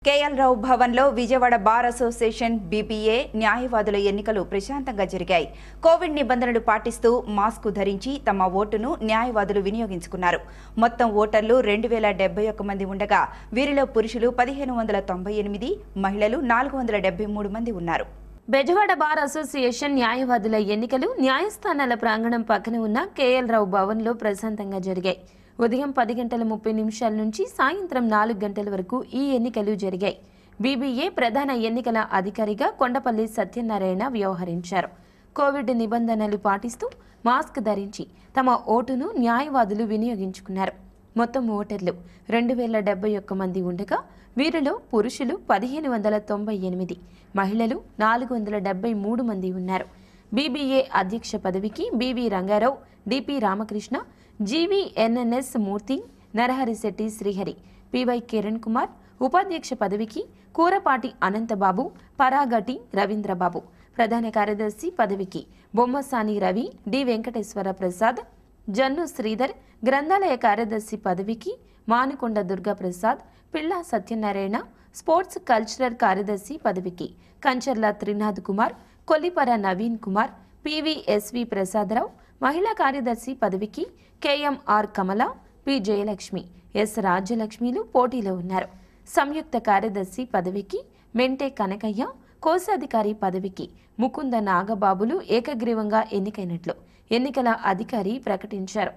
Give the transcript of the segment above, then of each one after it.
KL రావు భవన్లో Vijayawada bar association BBA న్యాయవాదుల ఎన్నికలు ప్రశాంతంగా జరిగాయి కోవిడ్ నిబంధనలు పాటిస్తూ మాస్క్ ధరించి తమ ఓటును న్యాయవాదులు వినియోగించుకున్నారు మొత్తం ఓటర్లు రెండు వేల డెబ్బై ఒక్క మంది ఉండగా వీరిలో పురుషులు పదిహేను వందల తొంభై ఎనిమిది మహిళలు నాలుగు వందల డెబ్బై మూడు మంది ఉన్నారు బెజవాడ బార్ అసోసియేషన్ న్యాయవాదుల ఎన్నికలు న్యాయస్థానాల ప్రాంగణం పక్కన ఉన్న కేఎల్ రావు భవన్లో ప్రశాంతంగా జరిగాయి ఉదయం పది గంటల ముప్పై నిమిషాల నుంచి సాయంత్రం నాలుగు గంటల వరకు ఈ ఎన్నికలు జరిగాయి బీబీఏ ప్రధాన ఎన్నికల అధికారిగా కొండపల్లి సత్యనారాయణ వ్యవహరించారు కోవిడ్ నిబంధనలు పాటిస్తూ మాస్క్ ధరించి తమ ఓటును న్యాయవాదులు వినియోగించుకున్నారు మొత్తం ఓటర్లు రెండు వేల డెబ్బై ఒక్క మంది ఉండగా వీరిలో పురుషులు పదిహేను వందల తొంభై ఎనిమిది మహిళలు నాలుగు వందల డెబ్బై మూడు మంది ఉన్నారు బీబీఏ అధ్యక్ష పదవికి BV Rangarao DP Ramakrishna GVNNS Murthy Naraharisetti Srihari PY Kiran Kumar ఉపాధ్యక్ష పదవికి కూరపాటి అనంతబాబు పరాగటి రవీంద్రబాబు ప్రధాన కార్యదర్శి పదవికి బొమ్మసాని రవి డి వెంకటేశ్వర ప్రసాద్ జన్ను శ్రీధర్ గ్రంథాలయ కార్యదర్శి పదవికి మానుకొండ దుర్గాప్రసాద్ పిళ్ళ సత్యనారాయణ స్పోర్ట్స్ కల్చరల్ కార్యదర్శి పదవికి కంచర్ల త్రినాథ్ కుమార్ కొల్లిపర నవీన్ కుమార్ పివిఎస్వి ప్రసాదరావు మహిళా కార్యదర్శి పదవికి KMR Kamala P Jayalakshmi S రాజ్యలక్ష్మిలు పోటీలో ఉన్నారు సంయుక్త కార్యదర్శి పదవికి మెంటే కనకయ్య కోశాధికారి పదవికి ముకుంద నాగబాబులు ఏకగ్రీవంగా ఎన్నికైనట్లు ఎన్నికల అధికారి ప్రకటించారు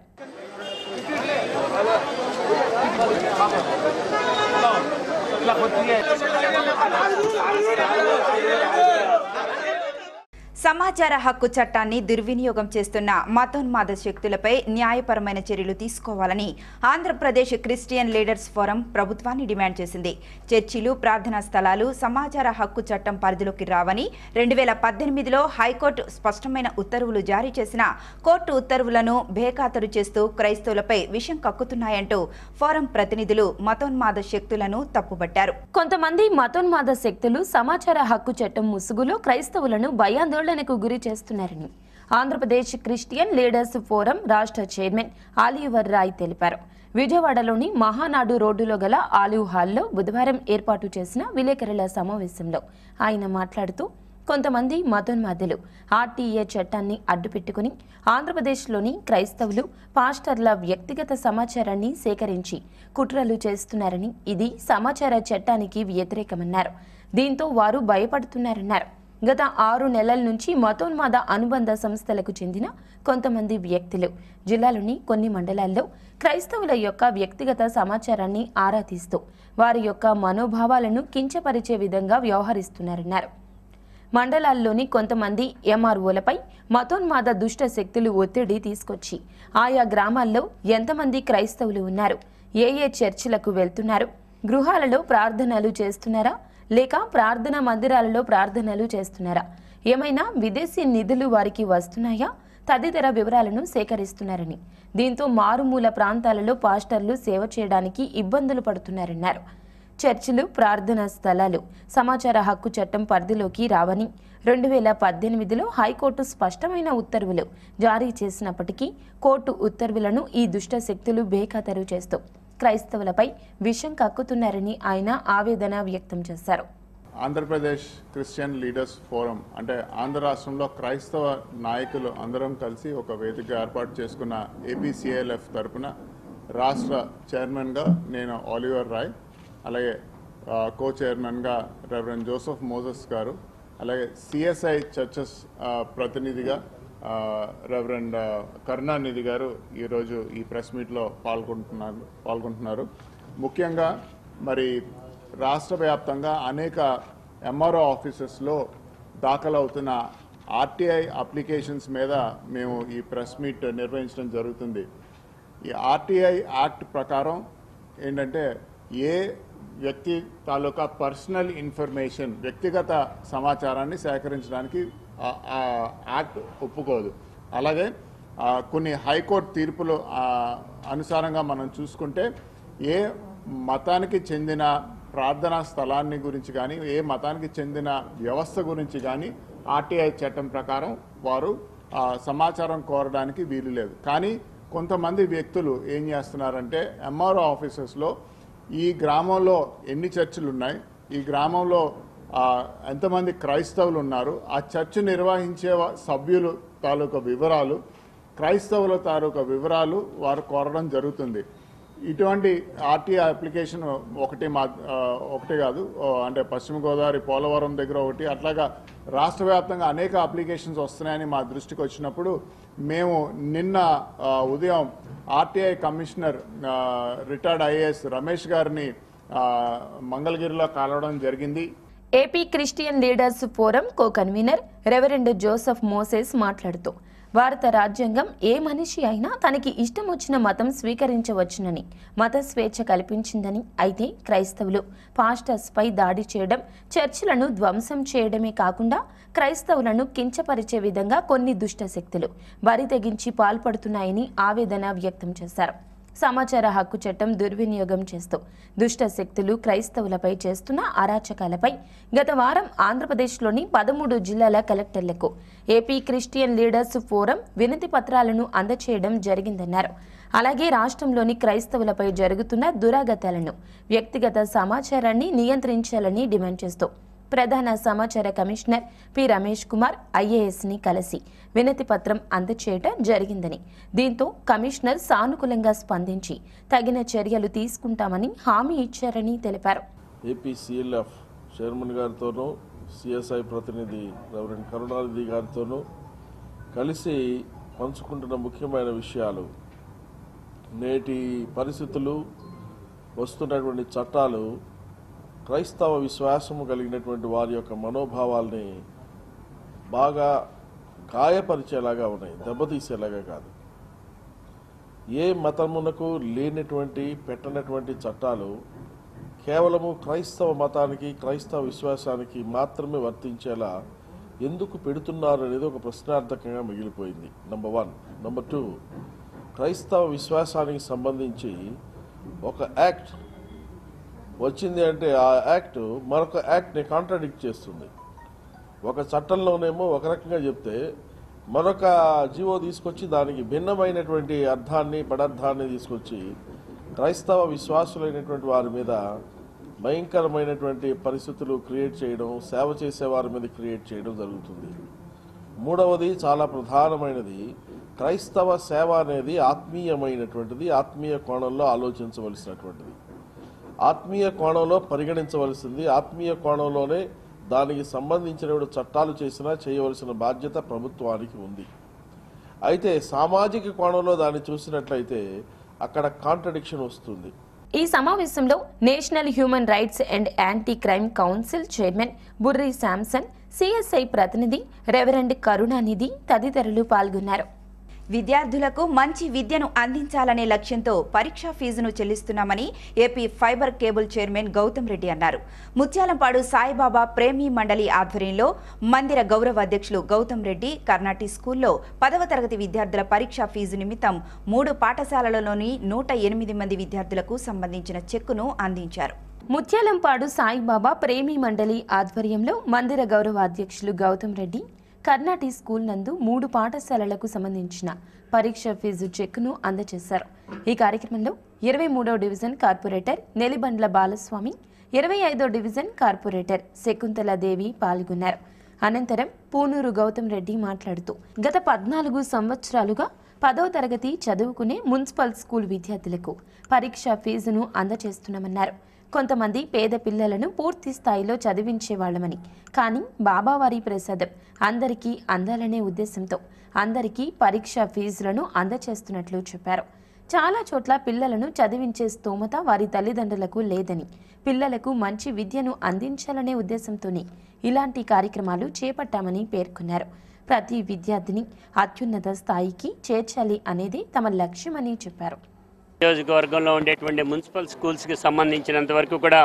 సమాచార హక్కు చట్టాన్ని దుర్వినియోగం చేస్తున్న మతోన్మాద శక్తులపై న్యాయపరమైన చర్యలు తీసుకోవాలని ఆంధ్రప్రదేశ్ క్రిస్టియన్ లీడర్స్ ఫోరం ప్రభుత్వాన్ని డిమాండ్ చేసింది చర్చిలు ప్రార్థనా స్థలాలు సమాచార హక్కు చట్టం పరిధిలోకి రావని రెండు వేల పద్దెనిమిదిలో హైకోర్టు స్పష్టమైన ఉత్తర్వులు జారీ చేసిన కోర్టు ఉత్తర్వులను బేఖాతరు చేస్తూ క్రైస్తవులపై విషం కక్కుతున్నాయంటూ ఫోరం ప్రతినిధులు మతోన్మాద శక్తులను తప్పుబట్టారు కొంతమంది మతోన్మాద శక్తులు సమాచార హక్కు చట్టం ముసుగులో క్రైస్తవులను భయాందోళనకు గురి చేస్తున్నారని ఆంధ్రప్రదేశ్ క్రిస్టియన్ లీడర్స్ ఫోరం రాష్ట్ర చైర్మన్ ఆలివర్ రాయ్ తెలిపారు విజయవాడలోని మహానాడు రోడ్డులో గల ఆలివ్ హాల్లో బుధవారం ఏర్పాటు చేసిన విలేకరుల సమావేశంలో ఆయన మాట్లాడుతూ కొంతమంది మతోన్మాదులు ఆర్టీఏ చట్టాన్ని అడ్డుపెట్టుకుని ఆంధ్రప్రదేశ్లోని క్రైస్తవులు పాస్టర్ల వ్యక్తిగత సమాచారాన్ని సేకరించి కుట్రలు చేస్తున్నారని ఇది సమాచార చట్టానికి వ్యతిరేకమన్నారు దీంతో వారు భయపడుతున్నారన్నారు గత ఆరు నెలల నుంచి మతోన్మాద అనుబంధ సంస్థలకు చెందిన కొంతమంది వ్యక్తులు జిల్లాలోని కొన్ని మండలాల్లో క్రైస్తవుల యొక్క వ్యక్తిగత సమాచారాన్ని ఆరా తీస్తూ వారి యొక్క మనోభావాలను కించపరిచే విధంగా వ్యవహరిస్తున్నారన్నారు మండలాల్లోని కొంతమంది ఎంఆర్ఓలపై మతోన్మాద దుష్ట శక్తులు ఒత్తిడి తీసుకొచ్చి ఆయా గ్రామాల్లో ఎంతమంది క్రైస్తవులు ఉన్నారు ఏ ఏ చర్చిలకు వెళ్తున్నారు గృహాలలో ప్రార్థనలు చేస్తున్నారా లేక ప్రార్థనా మందిరాలలో ప్రార్థనలు చేస్తున్నారా ఏమైనా విదేశీ నిధులు వారికి వస్తున్నాయా తదితర వివరాలను సేకరిస్తున్నారని దీంతో మారుమూల ప్రాంతాలలో పాస్టర్లు సేవ చేయడానికి ఇబ్బందులు పడుతున్నారన్నారు చర్చిలు ప్రార్థనా స్థలాలు సమాచార హక్కు చట్టం పరిధిలోకి రావని రెండు వేల పద్దెనిమిదిలో హైకోర్టు స్పష్టమైన ఉత్తర్వులు జారీ చేసినప్పటికీ కోర్టు ఉత్తర్వులను ఈ దుష్ట శక్తులు బేఖాతరు చేస్తూ క్రైస్తవులపై విషం కక్కుతున్నారని ఆయన ఆవేదన వ్యక్తం చేశారు ఆంధ్రప్రదేశ్ క్రిస్టియన్ లీడర్స్ ఫోరం అంటే ఆంధ్ర రాష్ట్రంలో క్రైస్తవ నాయకులు అందరం కలిసి ఒక వేదిక ఏర్పాటు చేసుకున్న ఏపీసీఎల్ఎఫ్ తరపున రాష్ట్ర చైర్మన్గా నేను ఆలివర్ రాయ్ అలాగే ఆ, కో చైర్మన్గా రెవరెండ్ జోసెఫ్ మోజస్ గారు అలాగే సిఎస్ఐ చర్చెస్ ఆ, ప్రతినిధిగా ఆ, రెవరెండ్ ఆ, కరుణానిధి గారు ఈరోజు ఈ ప్రెస్ మీట్లో పాల్గొంటున్నారు పాల్గొంటున్నారు ముఖ్యంగా మరి రాష్ట్ర వ్యాప్తంగా అనేక ఎంఆర్ఓ ఆఫీసెస్లో దాఖలవుతున్న ఆర్టీఐ అప్లికేషన్స్ మీద మేము ఈ ప్రెస్ మీట్ నిర్వహించడం జరుగుతుంది ఈ ఆర్టీఐ యాక్ట్ ప్రకారం ఏంటంటే ఏ వ్యక్తి తాలూకా పర్సనల్ ఇన్ఫర్మేషన్ వ్యక్తిగత సమాచారాన్ని సేకరించడానికి ఆ- ఆ యాక్ట్ ఒప్పుకోదు అలాగే ఆ, కొన్ని హైకోర్టు తీర్పులు ఆ, అనుసారంగా మనం చూసుకుంటే ఏ మతానికి చెందిన ప్రార్థనా స్థలాన్ని గురించి కానీ ఏ మతానికి చెందిన వ్యవస్థ గురించి కానీ ఆర్టీఐ చట్టం ప్రకారం వారు ఆ, సమాచారం కోరడానికి వీలు లేదు కానీ కొంతమంది వ్యక్తులు ఏం చేస్తున్నారంటే ఎంఆర్ఓ ఆఫీసెస్లో ఈ గ్రామంలో ఎన్ని చర్చిలు ఉన్నాయి ఈ గ్రామంలో ఆ, ఎంతమంది క్రైస్తవులు ఉన్నారు ఆ చర్చ్ నిర్వహించే వా- సభ్యులు తాలూకా వివరాలు క్రైస్తవుల తాలూకా వివరాలు వారు కోరడం జరుగుతుంది ఇటువంటి ఆర్టీఐ అప్లికేషన్ ఒకటి మా ఆ, ఒకటి కాదు ఓ, అంటే పశ్చిమ గోదావరి పోలవరం దగ్గర ఒకటి అట్లాగా రాష్ట్ర వ్యాప్తంగా అనేక అప్లికేషన్స్ వస్తున్నాయని మా దృష్టికి వచ్చినప్పుడు మేము నిన్న ఆ, ఉదయం ఆర్టీఐ కమిషనర్ ఆ, రిటైర్డ్ ఐఏఎస్ రమేష్ గారిని ఆ, మంగళగిరిలో కలవడం జరిగింది AP Christian leaders forum co convener reverend Joseph Moses మాట్లాడుతూ భారత రాజ్యాంగం ఏ మనిషి అయినా తనకి ఇష్టం వచ్చిన మతం స్వీకరించవచ్చునని మత స్వేచ్ఛ కల్పించిందని అయితే క్రైస్తవులు పాస్టర్స్ పై దాడి చేయడం చర్చిలను ధ్వంసం చేయడమే కాకుండా క్రైస్తవులను కించపరిచే విధంగా కొన్ని దుష్ట శక్తులు బరి తెగించి పాల్పడుతున్నాయని ఆవేదన వ్యక్తం చేశారు సమాచార హక్కు చట్టం దుర్వినియోగం చేస్తూ దుష్ట శక్తులు క్రైస్తవులపై చేస్తున్న అరాచకాలపై గత వారం ఆంధ్రప్రదేశ్లోని పదమూడు జిల్లాల కలెక్టర్లకు ఏపీ క్రిస్టియన్ లీడర్స్ ఫోరం వినతి పత్రాలను అందచేయడం జరిగిందన్నారు అలాగే రాష్ట్రంలోని క్రైస్తవులపై జరుగుతున్న దురాగతాలను వ్యక్తిగత సమాచారాన్ని నియంత్రించాలని డిమాండ్ చేస్తూ ప్రధాన సమాచార కమిషనర్ పి రమేష్ కుమార్ ఐఏఎస్ని కలిసి వినతి పత్రం అందచేయటం జరిగిందని దీంతో కమిషనర్ సానుకూలంగా స్పందించి తగిన చర్యలు తీసుకుంటామని హామీ ఇచ్చారని తెలిపారు ఏపీసీఎల్ఎఫ్ చైర్మన్ గారితోనూ సిఎస్ఐ ప్రతినిధి రెవరెండ్ కరుణానిధి గారితోనూ కలిసి పంచుకుంటున్న ముఖ్యమైన విషయాలు నేటి పరిస్థితులు వస్తున్నటువంటి చట్టాలు క్రైస్తవ విశ్వాసము కలిగినటువంటి వారి యొక్క మనోభావాల్ని బాగా గాయపరిచేలాగా ఉన్నాయి దెబ్బతీసేలాగా కాదు ఏ మతమునకు లేనటువంటి పెట్టనటువంటి చట్టాలు కేవలము క్రైస్తవ మతానికి క్రైస్తవ విశ్వాసానికి మాత్రమే వర్తించేలా ఎందుకు పెడుతున్నారు అనేది ఒక ప్రశ్నార్థకంగా మిగిలిపోయింది నంబర్ వన్ నంబర్ టూ క్రైస్తవ విశ్వాసానికి సంబంధించి ఒక యాక్ట్ వచ్చింది అంటే ఆ యాక్ట్ మరొక యాక్ట్ని కాంట్రాడిక్ట్ చేస్తుంది ఒక చట్టంలోనేమో ఒక రకంగా చెప్తే మరొక జీవో తీసుకొచ్చి దానికి భిన్నమైనటువంటి అర్థాన్ని పదార్థాన్ని తీసుకొచ్చి క్రైస్తవ విశ్వాసులైనటువంటి వారి మీద భయంకరమైనటువంటి పరిస్థితులు క్రియేట్ చేయడం సేవ చేసే వారి మీద క్రియేట్ చేయడం జరుగుతుంది మూడవది చాలా ప్రధానమైనది క్రైస్తవ సేవ అనేది ఆత్మీయమైనటువంటిది ఆత్మీయ కోణంలో ఆలోచించవలసినటువంటిది ఆత్మీయ కోణంలో పరిగణించవలసింది ఆత్మీయ కోణంలోనే దానికి సంబంధించిన చట్టాలు చేసినా చేయవలసిన బాధ్యత ప్రభుత్వానికి ఉంది అయితే సామాజిక కోణంలో దాన్ని చూసినట్లయితే అక్కడ కాంట్రడిక్షన్ వస్తుంది ఈ సమావేశంలో national human rights and anti crime council chairman Burri Samson CSI ప్రతినిధి రెవరెండ్ కరుణానిధి తదితరులు పాల్గొన్నారు విద్యార్థులకు మంచి విద్యను అందించాలనే లక్ష్యంతో పరీక్షా ఫీజును చెల్లిస్తున్నామని AP fibre cable chairman Gautam Reddy అన్నారు ముత్యాలంపాడు సాయిబాబా ప్రేమీ మండలి ఆధ్వర్యంలో మందిర గౌరవ అధ్యక్షులు గౌతమ్ రెడ్డి కర్ణాటి స్కూల్లో పదవ తరగతి విద్యార్థుల పరీక్షా ఫీజు నిమిత్తం మూడు పాఠశాలలలోని నూట ఎనిమిది మంది విద్యార్థులకు సంబంధించిన చెక్కును అందించారు ముత్యాలంపాడు సాయిబాబా ప్రేమి మండలి ఆధ్వర్యంలో మందిర గౌరవ అధ్యక్షులు గౌతమ్ రెడ్డి కర్ణాటి స్కూల్ నందు మూడు పాఠశాలలకు సంబంధించిన పరీక్ష ఫీజు చెక్కును అందజేశారు ఈ కార్యక్రమంలో ఇరవై మూడో డివిజన్ కార్పొరేటర్ నెలిబండ్ల బాలస్వామి ఇరవై ఐదో డివిజన్ కార్పొరేటర్ శకుంతలాదేవి పాల్గొన్నారు అనంతరం పూనూరు గౌతమ్ రెడ్డి మాట్లాడుతూ గత పద్నాలుగు సంవత్సరాలుగా పదవ తరగతి చదువుకునే మున్సిపల్ స్కూల్ విద్యార్థులకు పరీక్ష ఫీజును అందజేస్తున్నామన్నారు కొంతమంది పేద పిల్లలను పూర్తి స్థాయిలో చదివించేవాళ్లమని కానీ బాబావారి ప్రసాదం అందరికీ అందాలనే ఉద్దేశంతో అందరికీ పరీక్ష ఫీజులను అందచేస్తున్నట్లు చెప్పారు చాలా చోట్ల పిల్లలను చదివించే స్తోమత వారి తల్లిదండ్రులకు లేదని పిల్లలకు మంచి విద్యను అందించాలనే ఉద్దేశంతోనే ఇలాంటి కార్యక్రమాలు చేపట్టామని పేర్కొన్నారు ప్రతి విద్యార్థిని అత్యున్నత స్థాయికి చేర్చాలి అనేది తమ లక్ష్యమని చెప్పారు నియోజకవర్గంలో ఉండేటువంటి మున్సిపల్ స్కూల్స్కి సంబంధించినంత వరకు కూడా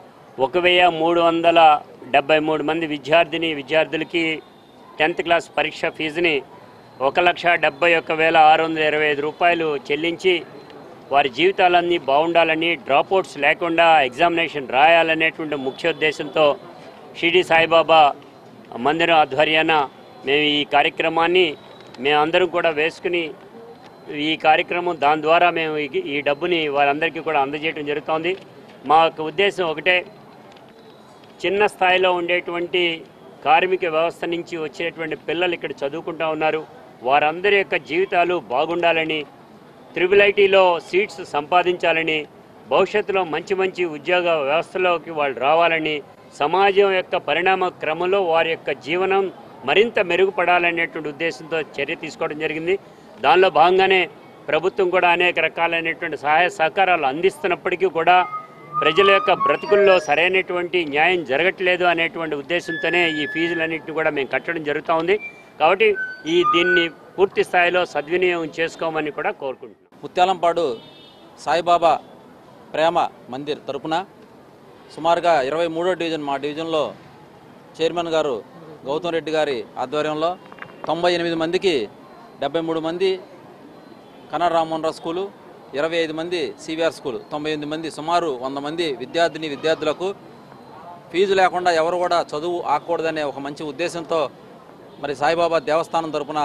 ఒక వెయ్యి మూడు వందల డెబ్బై మూడు మంది విద్యార్థిని విద్యార్థులకి టెన్త్ క్లాస్ పరీక్ష ఫీజుని ఒక లక్ష డెబ్బై ఒక్క వేల ఆరు వందల ఇరవై ఐదు రూపాయలు చెల్లించి వారి జీవితాలన్నీ బాగుండాలని డ్రాప్అవుట్స్ లేకుండా ఎగ్జామినేషన్ రాయాలనేటువంటి ముఖ్య ఉద్దేశంతో షిరిడి సాయిబాబా మందిరం ఆధ్వర్యాన మేము ఈ కార్యక్రమాన్ని మేమందరం కూడా వేసుకుని ఈ కార్యక్రమం దాని ద్వారా మేము ఈ- ఈ డబ్బుని వారందరికీ కూడా అందజేయడం జరుగుతోంది మా యొక్క ఉద్దేశం ఒకటే చిన్న స్థాయిలో ఉండేటువంటి కార్మిక వ్యవస్థ నుంచి వచ్చేటువంటి పిల్లలు ఇక్కడ చదువుకుంటా ఉన్నారు వారందరి యొక్క జీవితాలు బాగుండాలని త్రిబుల్ ఐటీలో సీట్స్ సంపాదించాలని భవిష్యత్తులో మంచి మంచి ఉద్యోగ వ్యవస్థలోకి వాళ్ళు రావాలని సమాజం యొక్క పరిణామ క్రమంలో వారి యొక్క జీవనం మరింత మెరుగుపడాలనేటువంటి ఉద్దేశంతో చర్య తీసుకోవడం జరిగింది దానిలో భాగంగానే ప్రభుత్వం కూడా అనేక రకాలైనటువంటి సహాయ సహకారాలు అందిస్తున్నప్పటికీ కూడా ప్రజల యొక్క బ్రతుకుల్లో సరైనటువంటి న్యాయం జరగట్లేదు అనేటువంటి ఉద్దేశంతోనే ఈ ఫీజులన్నింటినీ కూడా మేము కట్టడం జరుగుతూ ఉంది కాబట్టి ఈ దీన్ని పూర్తి స్థాయిలో సద్వినియోగం చేసుకోమని కూడా కోరుకుంటున్నాం ముత్యాలంపాడు సాయిబాబా ప్రేమ మందిర్ తరపున సుమారుగా ఇరవై మూడో డివిజన్ మా డివిజన్లో చైర్మన్ గారు గౌతమ్ రెడ్డి గారి ఆధ్వర్యంలో తొంభై ఎనిమిది మందికి డెబ్బై మూడు మంది కన్నడ రామ్మోహన్ రావు స్కూలు ఇరవై ఐదు మంది సివిఆర్ స్కూలు తొంభై ఎనిమిది మంది సుమారు వంద మంది విద్యార్థిని విద్యార్థులకు ఫీజు లేకుండా ఎవరు కూడా చదువు ఆకూడదనే ఒక మంచి ఉద్దేశంతో మరి సాయిబాబా దేవస్థానం తరపున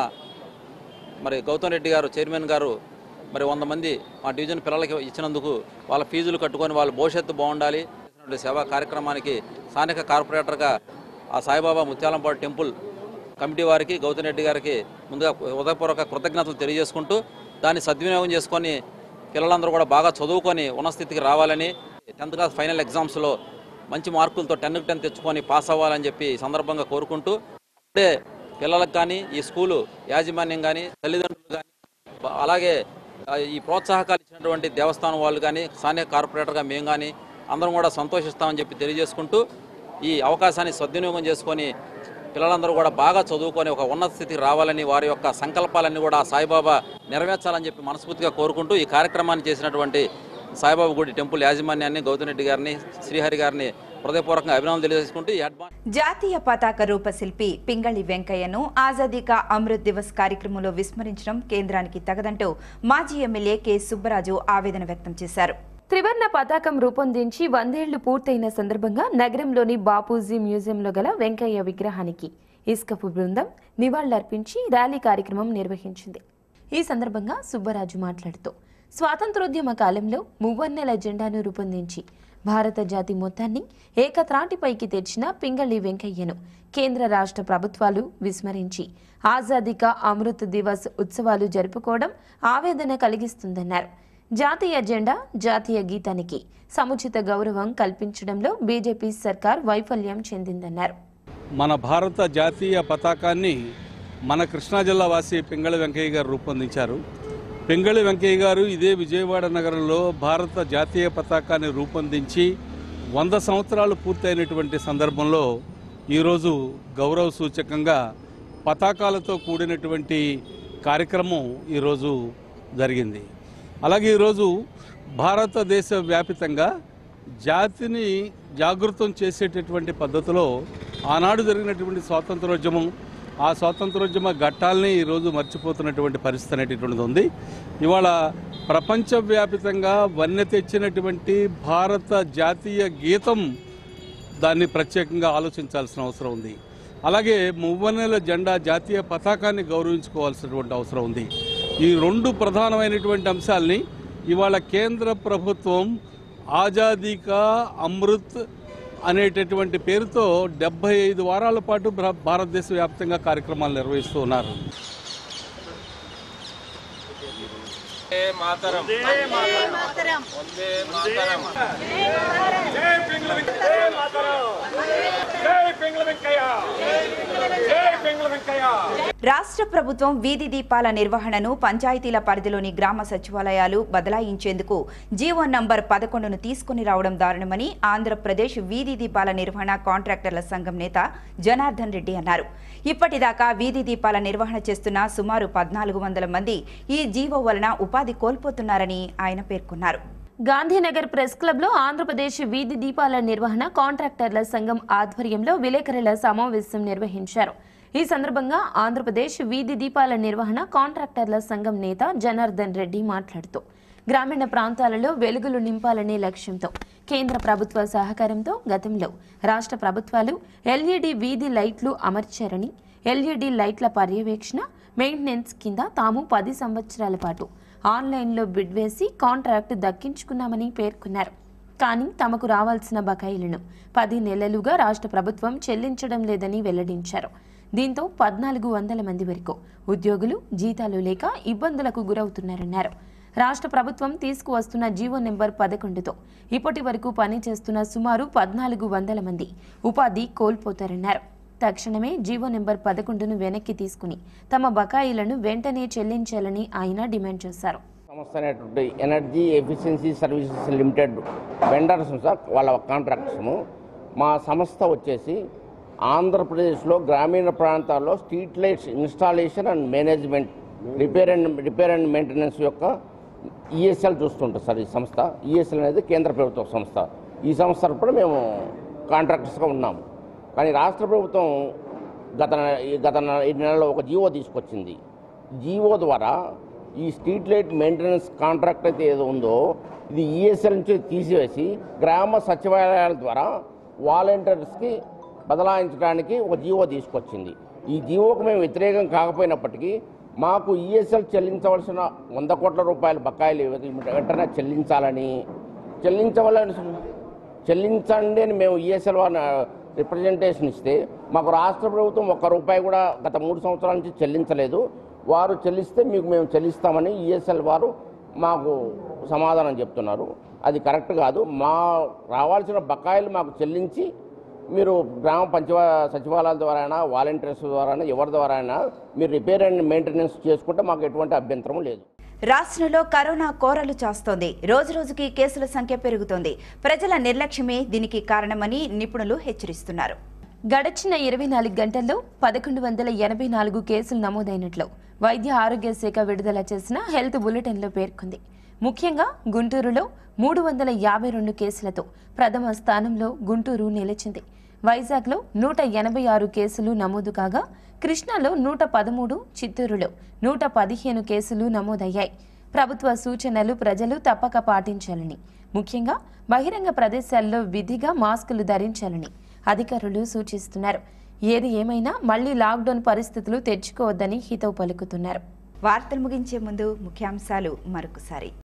మరి గౌతమ్ రెడ్డి గారు చైర్మన్ గారు మరి వంద మంది మా డివిజన్ పిల్లలకి ఇచ్చినందుకు వాళ్ళ ఫీజులు కట్టుకొని వాళ్ళ భవిష్యత్తు బాగుండాలి చేసినటువంటి సేవా కార్యక్రమానికి స్థానిక కార్పొరేటర్గా ఆ సాయిబాబా ముత్యాలంపాడు టెంపుల్ కమిటీ వారికి గౌతమ్ రెడ్డి గారికి ముందుగా ఉదయపూర్వక కృతజ్ఞతలు తెలియజేసుకుంటూ దాన్ని సద్వినియోగం చేసుకొని పిల్లలందరూ కూడా బాగా చదువుకొని ఉన్నత స్థితికి రావాలని టెన్త్ క్లాస్ ఫైనల్ ఎగ్జామ్స్లో మంచి మార్కులతో టెన్కి టెన్ తెచ్చుకొని పాస్ అవ్వాలని చెప్పి ఈ సందర్భంగా కోరుకుంటూ ఇప్పుడే పిల్లలకు కానీ ఈ స్కూలు యాజమాన్యం కానీ తల్లిదండ్రులు కానీ బ- అలాగే ఆ, ఈ ప్రోత్సాహకాలు ఇచ్చినటువంటి దేవస్థానం వాళ్ళు కానీ స్థానిక కార్పొరేటర్గా మేము కానీ అందరం కూడా సంతోషిస్తామని చెప్పి తెలియజేసుకుంటూ ఈ అవకాశాన్ని సద్వినియోగం చేసుకొని పిల్లలందరూ కూడా బాగా చదువుకొని ఒక ఉన్నత స్థితికి రావాలని వారి యొక్క సంకల్పాలన్నీ కూడా ఆ సాయిబాబా నెరవేర్చాలని చెప్పి మనస్ఫూర్తిగా కోరుకుంటూ ఈ కార్యక్రమాన్ని చేసినటువంటి సాయిబాబా గుడి టెంపుల్ యాజమాన్యాన్ని గౌతమ్ రెడ్డి గారిని శ్రీహరి గారిని హృదయపూర్వకంగా అభినందనలు తెలియజేసుకుంటూ ఈ అడ్వాన్స్ జాతీయ పతాక రూపశిల్పి పింగళి వెంకయ్యను ఆజాదీ కా అమృత్ దివస్ కార్యక్రమంలో విస్మరించడం కేంద్రానికి తగదంటూ మాజీ ఎమ్మెల్యే కె సుబ్బరాజు ఆవేదన వ్యక్తం చేశారు త్రివర్ణ పతాకం రూపొందించి వందేళ్లు పూర్తయిన సందర్భంగా నగరంలోని బాపూజీ మ్యూజియంలో గల వెంకయ్య విగ్రహానికి ఇస్కపు బృందం నివాళులర్పించి ర్యాలీ కార్యక్రమం నిర్వహించింది ఈ సందర్భంగా సుబ్బరాజు మాట్లాడుతూ స్వాతంత్రోద్యమ కాలంలో మువ్వన్నెల జెండాను రూపొందించి భారత జాతి మొత్తాన్ని ఏకత్రాటిపైకి తెచ్చిన పింగళి వెంకయ్యను కేంద్ర రాష్ట్ర ప్రభుత్వాలు విస్మరించి ఆజాదీ కా అమృత్ దివస్ ఉత్సవాలు జరుపుకోవడం ఆవేదన కలిగిస్తుందన్నారు జాతీయ జెండా జాతీయ గీతానికి సముచిత గౌరవం కల్పించడంలో బీజేపీ సర్కార్ వైఫల్యం చెందిందన్నారు మన భారత జాతీయ పతాకాన్ని మన కృష్ణా జిల్లా వాసి పింగళి వెంకయ్య గారు రూపొందించారు పింగళి వెంకయ్య గారు ఇదే విజయవాడ నగరంలో భారత జాతీయ పతాకాన్ని రూపొందించి వంద సంవత్సరాలు పూర్తయినటువంటి సందర్భంలో ఈరోజు గౌరవ సూచకంగా పతాకాలతో కూడినటువంటి కార్యక్రమం ఈరోజు జరిగింది అలాగే ఈరోజు భారతదేశ వ్యాపితంగా జాతిని జాగృతం చేసేటటువంటి పద్ధతిలో ఆనాడు జరిగినటువంటి స్వాతంత్రోద్యమం ఆ స్వాతంత్రోద్యమ ఘట్టాలని ఈరోజు మర్చిపోతున్నటువంటి పరిస్థితి అనేటటువంటిది ఉంది ఇవాళ ప్రపంచవ్యాపితంగా వన్నె తెచ్చినటువంటి భారత జాతీయ గీతం దాన్ని ప్రత్యేకంగా ఆలోచించాల్సిన అవసరం ఉంది అలాగే మువ్వన్నెల జెండా జాతీయ పతాకాన్ని గౌరవించుకోవాల్సినటువంటి అవసరం ఉంది ఈ రెండు ప్రధానమైనటువంటి అంశాల్ని ఇవాళ కేంద్ర ప్రభుత్వం ఆజాదీ కా అమృత్ అనేటటువంటి పేరుతో డెబ్బై ఐదు వారాల పాటు భా- భారతదేశ వ్యాప్తంగా కార్యక్రమాలు నిర్వహిస్తూ ఉన్నారు రాష్ట్ర ప్రభుత్వం వీధి దీపాల నిర్వహణను పంచాయతీల పరిధిలోని గ్రామ సచివాలయాలు బదలాయించేందుకు జీవో నంబర్ పదకొండును తీసుకుని రావడం దారుణమని ఆంధ్రప్రదేశ్ వీధి దీపాల నిర్వహణ కాంట్రాక్టర్ల సంఘం నేత జనార్దన్ రెడ్డి అన్నారు ఇప్పటిదాకా వీధి దీపాల నిర్వహణ చేస్తున్న సుమారు పద్నాలుగు వందల మంది ఈ జీవో వలన ఉపాధి కోల్పోతున్నారని ఆయన పేర్కొన్నారు గాంధీనగర్ ప్రెస్ క్లబ్లో ఆంధ్రప్రదేశ్ వీధి దీపాల నిర్వహణ కాంట్రాక్టర్ల సంఘం ఆధ్వర్యంలో విలేకరుల సమావేశం నిర్వహించారు ఈ సందర్భంగా ఆంధ్రప్రదేశ్ వీధి దీపాల నిర్వహణ కాంట్రాక్టర్ల సంఘం నేత జనార్దన్ రెడ్డి మాట్లాడుతూ గ్రామీణ ప్రాంతాలలో వెలుగులు నింపాలనే లక్ష్యంతో కేంద్ర ప్రభుత్వ సహకారంతో గతంలో రాష్ట్ర ప్రభుత్వాలు ఎల్ఈడి వీధి లైట్లు అమర్చారని ఎల్ఈడి లైట్ల పర్యవేక్షణ మెయింటెనెన్స్ కింద తాము పది సంవత్సరాల పాటు ఆన్లైన్లో బిడ్ వేసి కాంట్రాక్ట్ దక్కించుకున్నామని పేర్కొన్నారు కానీ తమకు రావాల్సిన బకాయిలను పది నెలలుగా రాష్ట్ర ప్రభుత్వం చెల్లించడం లేదని వెల్లడించారు దీంతో పద్నాలుగు వందల మంది వరకు ఉద్యోగులు జీతాలు లేక ఇబ్బందులకు గురవుతున్నారన్నారు రాష్ట్ర ప్రభుత్వం తీసుకువస్తున్న జీవో నెంబర్ పదకొండుతో ఇప్పటి వరకు పనిచేస్తున్న సుమారు పద్నాలుగు వందల మంది ఉపాధి కోల్పోతారన్నారు తక్షణమే జీవో నెంబర్ పదకొండును వెనక్కి తీసుకుని తమ బకాయిలను వెంటనే చెల్లించాలని ఆయన డిమాండ్ చేశారు సంస్థ అనేటువంటి energy efficiency services limited vendors sir వాళ్ళ కాంట్రాక్ట్స్ మా సంస్థ వచ్చేసి ఆంధ్రప్రదేశ్లో గ్రామీణ ప్రాంతాల్లో street lights installation and management repair and repair and maintenance యొక్క ఈఎస్ఎల్ చూస్తుంటుంది సార్ ఈ సంస్థ ఈఎస్ఎల్ అనేది కేంద్ర ప్రభుత్వ సంస్థ ఈ సంస్థ తరపున మేము కాంట్రాక్టర్స్గా ఉన్నాము కానీ రాష్ట్ర ప్రభుత్వం గత ఈ గత ఈ నెలలో ఒక జీవో తీసుకొచ్చింది జీవో ద్వారా ఈ స్ట్రీట్ లైట్ మెయింటెనెన్స్ కాంట్రాక్ట్ అయితే ఏదో ఉందో ఇది ఈఎస్ఎల్ నుంచి తీసివేసి గ్రామ సచివాలయాల ద్వారా వాలంటీర్స్కి బదలాయించడానికి ఒక జీవో తీసుకొచ్చింది ఈ జీవోకు మేము వ్యతిరేకం కాకపోయినప్పటికీ మాకు ఈఎస్ఎల్ చెల్లించవలసిన వంద కోట్ల రూపాయల బకాయిలు వెంటనే చెల్లించాలని చెల్లించవలసిన చెల్లించండి అని మేము ఈఎస్ఎల్ వారిని రిప్రజెంటేషన్ ఇస్తే మాకు రాష్ట్ర ప్రభుత్వం ఒక్క రూపాయి కూడా గత మూడు సంవత్సరాల నుంచి చెల్లించలేదు వారు చెల్లిస్తే మీకు మేము చెల్లిస్తామని ఈఎస్ఎల్ వారు మాకు సమాధానం చెప్తున్నారు అది కరెక్ట్ కాదు మా రావాల్సిన బకాయిలు మాకు చెల్లించి మీరు గ్రామ పంచవ సచివాలయాల ద్వారా అయినా వాలంటీర్స్ ద్వారా అయినా ఎవరి ద్వారా అయినా మీరు రిపేర్ అండ్ మెయింటెనెన్స్ చేసుకుంటే మాకు ఎటువంటి అభ్యంతరం లేదు రాష్ట్రంలో కరోనా కోరలు చాస్తోంది రోజురోజుకి కేసుల సంఖ్య పెరుగుతోంది ప్రజల నిర్లక్ష్యమే దీనికి కారణమని నిపుణులు హెచ్చరిస్తున్నారు గడచిన ఇరవై నాలుగు గంటల్లో పదకొండు వందల ఎనభై నాలుగు కేసులు నమోదైనట్లు వైద్య ఆరోగ్య శాఖ విడుదల చేసిన హెల్త్ బులెటిన్లో పేర్కొంది ముఖ్యంగా గుంటూరులో మూడు వందల యాభై రెండు కేసులతో ప్రథమ స్థానంలో గుంటూరు నిలిచింది వైజాగ్లో నూట ఎనభై ఆరు కేసులు నమోదు కాగా కృష్ణాలో నూట పదమూడు చిత్తూరులో నూట పదిహేను కేసులు నమోదయ్యాయి ప్రభుత్వ సూచనలు ప్రజలు తప్పక పాటించాలని ముఖ్యంగా బహిరంగ ప్రదేశాల్లో విధిగా మాస్కులు ధరించాలని అధికారులు సూచిస్తున్నారు ఏది ఏమైనా మళ్లీ లాక్డౌన్ పరిస్థితులు తెచ్చుకోవద్దని హితవు పలుకుతున్నారు వార్తలు ముగించే ముందు ముఖ్యాంశాలు మరొకసారి